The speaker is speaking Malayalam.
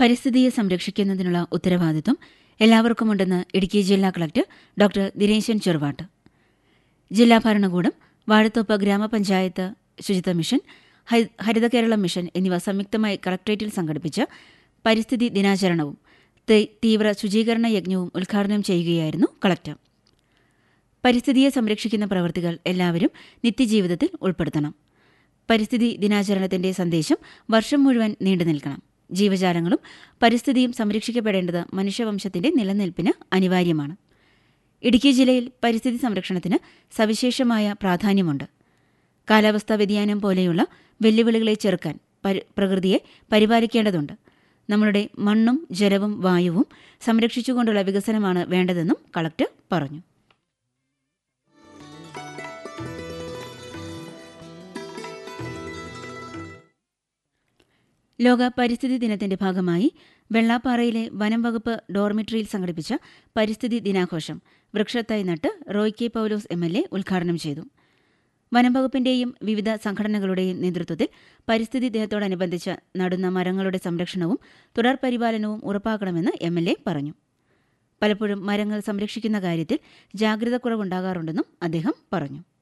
പരിസ്ഥിതിയെ സംരക്ഷിക്കുന്നതിനുള്ള ഉത്തരവാദിത്വം എല്ലാവർക്കുമുണ്ടെന്ന് ഇടുക്കി ജില്ലാ കളക്ടർ ഡോക്ടർ ദിനേശൻ ചെറുവാട്ട് ജില്ലാ ഭരണകൂടം വാഴത്തോപ്പ് ഗ്രാമപഞ്ചായത്ത് ശുചിത്വ മിഷൻ ഹരി- ഹരിത കേരളം മിഷൻ എന്നിവ സംയുക്തമായി കളക്ടറേറ്റിൽ സംഘടിപ്പിച്ച പരിസ്ഥിതി ദിനാചരണവും തെ- തീവ്ര ശുചീകരണ യജ്ഞവും ഉദ്ഘാടനം ചെയ്യുകയായിരുന്നു കളക്ടർ പരിസ്ഥിതിയെ സംരക്ഷിക്കുന്ന പ്രവൃത്തികൾ എല്ലാവരും നിത്യജീവിതത്തിൽ ഉൾപ്പെടുത്തണം പരിസ്ഥിതി ദിനാചരണത്തിന്റെ സന്ദേശം വർഷം മുഴുവൻ നീണ്ടു നിൽക്കണം ജീവജാലങ്ങളും പരിസ്ഥിതിയും സംരക്ഷിക്കപ്പെടേണ്ടത് മനുഷ്യവംശത്തിന്റെ നിലനിൽപ്പിന് അനിവാര്യമാണ് ഇടുക്കി ജില്ലയിൽ പരിസ്ഥിതി സംരക്ഷണത്തിന് സവിശേഷമായ പ്രാധാന്യമുണ്ട് കാലാവസ്ഥാ വ്യതിയാനം പോലെയുള്ള വെല്ലുവിളികളെ ചെറുക്കാൻ പരി- പ്രകൃതിയെ പരിപാലിക്കേണ്ടതുണ്ട് നമ്മളുടെ മണ്ണും ജലവും വായുവും സംരക്ഷിച്ചുകൊണ്ടുള്ള വികസനമാണ് വേണ്ടതെന്നും കളക്ടർ പറഞ്ഞു ലോക പരിസ്ഥിതി ദിനത്തിന്റെ ഭാഗമായി വെള്ളാപ്പാറയിലെ വനം വകുപ്പ് ഡോർമിറ്ററിയിൽ സംഘടിപ്പിച്ച പരിസ്ഥിതി ദിനാഘോഷം വൃക്ഷത്തൈ നട്ട് Roy K Paulose M L A ഉദ്ഘാടനം ചെയ്തു വനം വകുപ്പിന്റെയും വിവിധ സംഘടനകളുടെയും നേതൃത്വത്തിൽ പരിസ്ഥിതി ദിനത്തോടനുബന്ധിച്ച് നടുന്ന മരങ്ങളുടെ സംരക്ഷണവും തുടർ പരിപാലനവും ഉറപ്പാക്കണമെന്ന് എം എൽ എ പറഞ്ഞു പലപ്പോഴും മരങ്ങൾ സംരക്ഷിക്കുന്ന കാര്യത്തിൽ ജാഗ്രത കുറവുണ്ടാകാറുണ്ടെന്നും അദ്ദേഹം പറഞ്ഞു